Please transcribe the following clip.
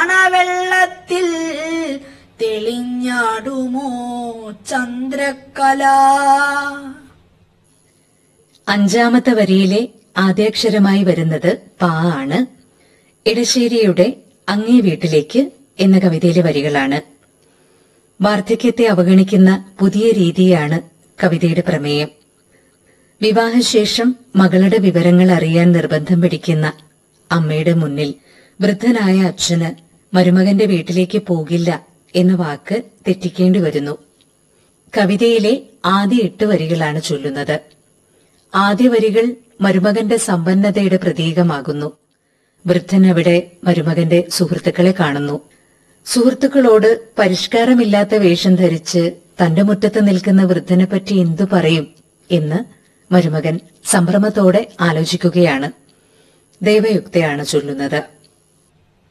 ചാണവെള്ളത്തിൽ തെളിഞ്ഞാടുമോ ചന്ദ്രക്കല അഞ്ചാമത്തെ വരിയിലെ ആദ്യാക്ഷരമായി വരുന്നത് പാ ആണ് ഇടശ്ശേരിയുടെ അങ്ങേ വീട്ടിലേക്ക് എന്ന കവിതയിലെ വരികളാണ് വാർദ്ധക്യത്തെ അവഗണിക്കുന്ന പുതിയ രീതിയാണ് കവിതയുടെ പ്രമേയം വിവാഹശേഷം മകളുടെ വിവരങ്ങൾ അറിയാൻ നിർബന്ധം പിടിക്കുന്ന അമ്മയുടെ മുന്നിൽ വൃദ്ധനായ അച്ഛന് മരുമകന്റെ വീട്ടിലേക്ക് പോകില്ല എന്ന വാക്ക് തെറ്റിക്കേണ്ടി വരുന്നു കവിതയിലെ ആദ്യ എട്ട് വരികളാണ് ചൊല്ലുന്നത് ആദ്യ വരികൾ മരുമകന്റെ സമ്പന്നതയുടെ പ്രതീകമാകുന്നു വൃദ്ധൻ അവിടെ മരുമകന്റെ സുഹൃത്തുക്കളെ കാണുന്നു സുഹൃത്തുക്കളോട് പരിഷ്കാരമില്ലാത്ത വേഷം ധരിച്ച് തന്റെ മുറ്റത്ത് നിൽക്കുന്ന വൃദ്ധനെ പറ്റി എന്തു പറയും എന്ന് മരുമകൻ സംഭ്രമത്തോടെ ആലോചിക്കുകയാണ് ദൈവയുക്തയാണ് ചൊല്ലുന്നത്